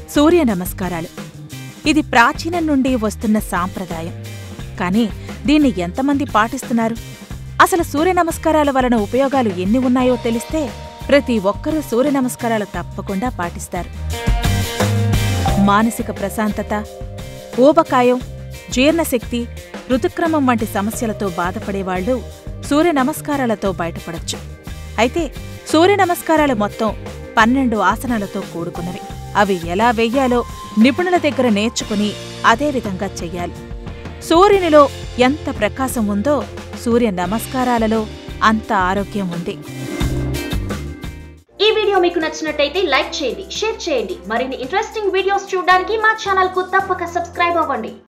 సూర్య నమస్కారాలు ఇది ప్రాచీనం నుండి వస్తున్న సాంప్రదాయం కానీ దీన్ని ఎంతమంది పాటిస్తున్నారు అసలు సూర్య నమస్కారాల వలన ఉపయోగాలు ఎన్ని ఉన్నాయో తెలిస్తే ప్రతి ఒక్కరూ సూర్య నమస్కారాలు తప్పకుండా పాటిస్తారు మానసిక ప్రశాంతత ఊబకాయం జీర్ణశక్తి ఋతుక్రమం వంటి సమస్యలతో బాధపడేవాళ్లు సూర్య నమస్కారాలతో బయటపడొచ్చు అయితే సూర్య నమస్కారాలు మొత్తం పన్నెండు ఆసనాలతో కూడుకున్నవి అవి ఎలా వెయ్యాలో నిపుణుల దగ్గర నేర్చుకుని అదే విధంగా చెయ్యాలి సూర్యునిలో ఎంత ప్రకాశం ఉందో సూర్య నమస్కారాలలో అంత ఆరోగ్యం ఉంది ఈ వీడియో మీకు నచ్చినట్టయితే లైక్ చేయండి షేర్ చేయండి మరిన్ని ఇంట్రెస్టింగ్ వీడియోస్ చూడడానికి మా ఛానల్ కు తప్పక సబ్స్క్రైబ్ అవ్వండి